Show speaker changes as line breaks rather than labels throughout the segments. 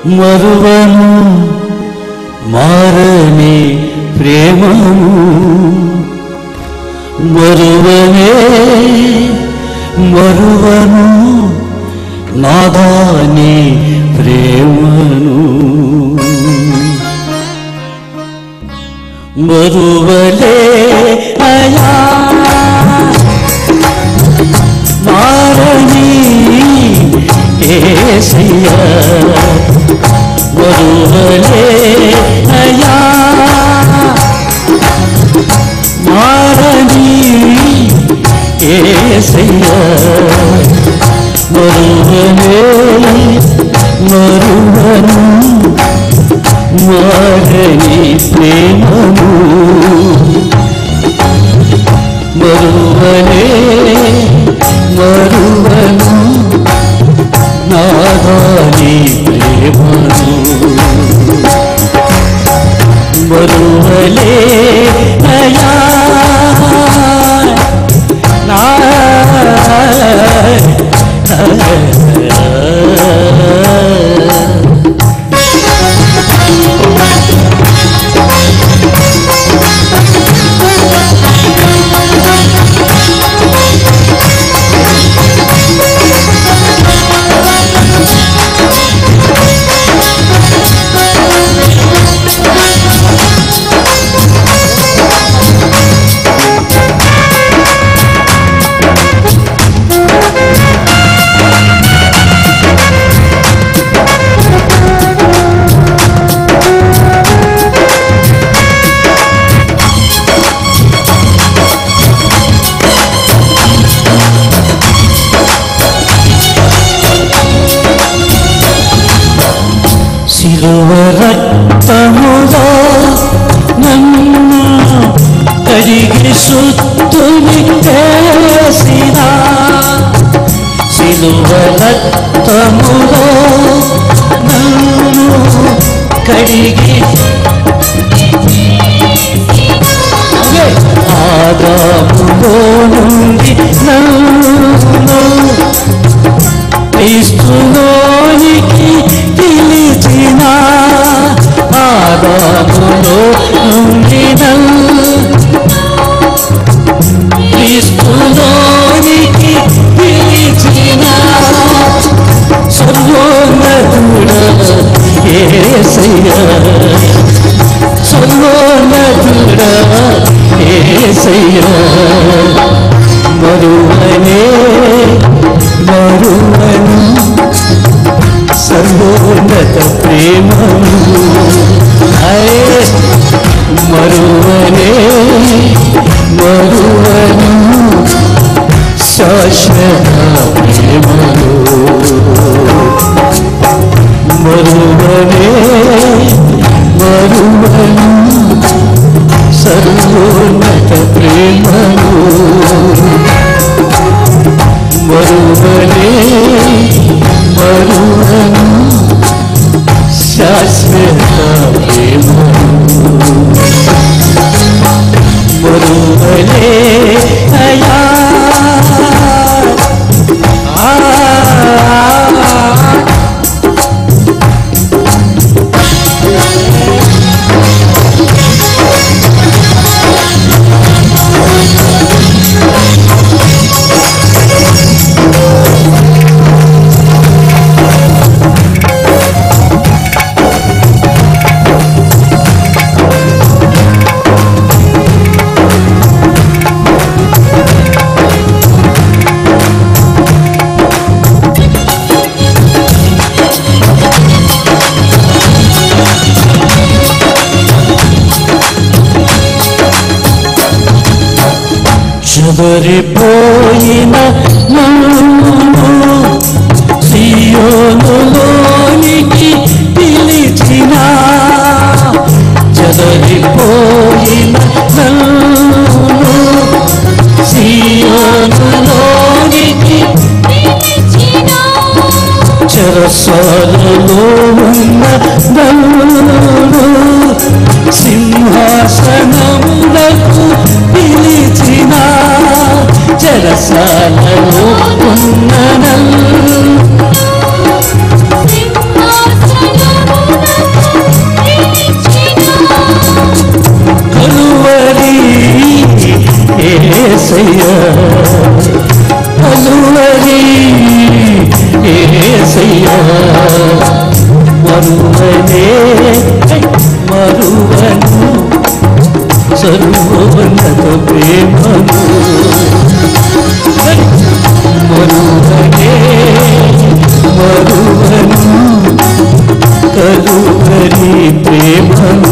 మరువను మారని ప్రేమను మరువనే మరువను నాదాని ప్రేమను మరువలే అయా మారని ఏసయ్యా మరువలే అయా మారని ఏసయ్యా మరువలే మరువను మారని ప్రేమను మరువలే మరువను నాదాని ప్రేమను మరువలే అయా నా శిలువ రక్తములో నన్ను కడిగి సుత్తుని వేసిన శిలువ రక్తములో నన్ను కడిగి ఆదాములో నుండి నన్ను క్రీస్తులోనికి పిలిచిన ఆదాములో నుండిన క్రీస్తులోనికి పిలిచిన సర్వోన్నతుడ ఏసయ్య సర్వోన్నతుడ ఏసయ్య మరువనే మరువను సర్వోన్నత ప్రేమను హరే మరువనే మరువను శాశ్వత ప్రేమను మరువనే మరువను సర్వోన్నత ప్రేమను మరువనే మరువను శాశ్వత ప్రేమను మరువనే అయా ఆ చెదరిపోయిన నన్ను సియోనులోనికి పిలిచిన చెదరిపోయిన నన్ను సియోనులోనికి చెరసాలలో ఉన్న నన్ను సింహాసనములకు పిలిచిన చెరసాలలో ఉన్న నన్ను ఏసయ్య మరువని ఏసయ్య మరువనే మరువను సర్వోన్నత ప్రేమను మరువనే మరువను కలువరి ప్రేమను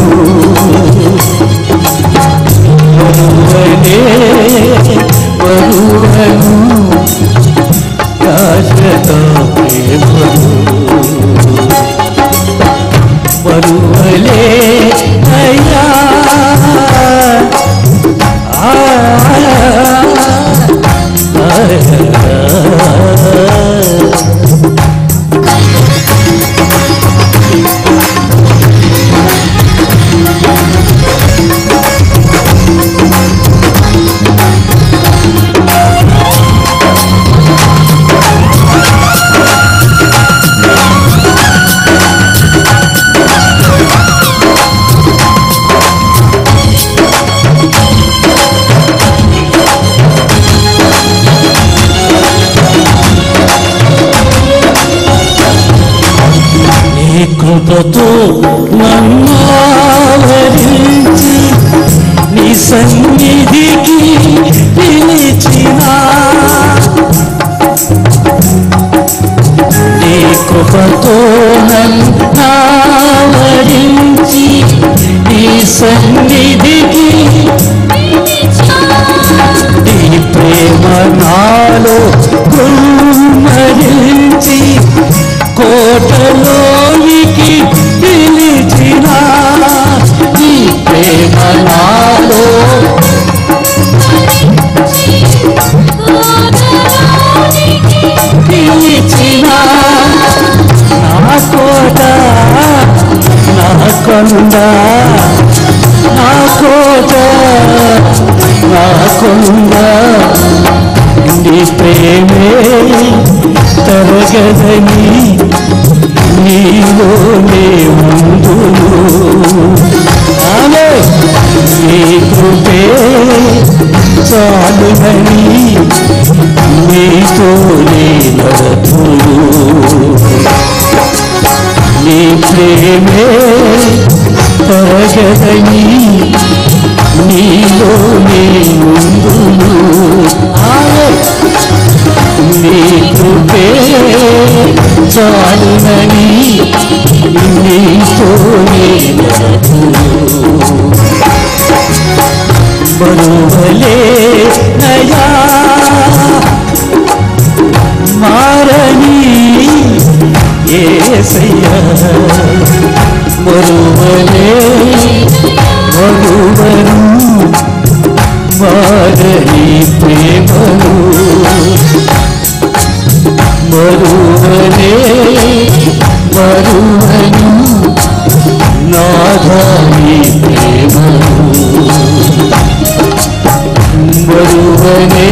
మరువనే మరువను శాశ్వత ప్రేమను మరువలే అయ్యా ఆ, ఆ, ఆ. నీ కృపతో నన్నావరించి నీ సన్నిధికి పిలిచిన నీ కృపతో నన్నావరించి నీ సన్నిధికి నీ ప్రేమ నాలో కుమ్మరించి కోటలోనికి పిలిచిన నీ ప్రేమ నాలో పిలిచిన నా కోట నా కొండ నా కోట నా కొండ నీ ప్రేమే తరగదని నీలోనే ఉందును ఆమె నీ కృపే చాలునని నీతోనే నడతును నీ ప్రేమే తరగదని నీలోనే ఉందును ఆమె నీ కృపే చాలునని నీతోనే నడతును బరువలే నయా మారని ఏసయ్య మరువలే మరువను మారని ప్రేమను మరువలే మరువను నాదాని ప్రేమను మరువనే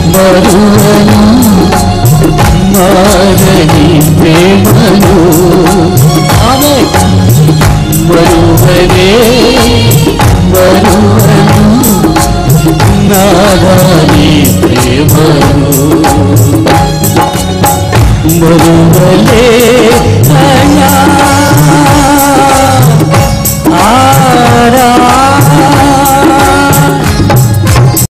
మరువను మారని ప్రేమను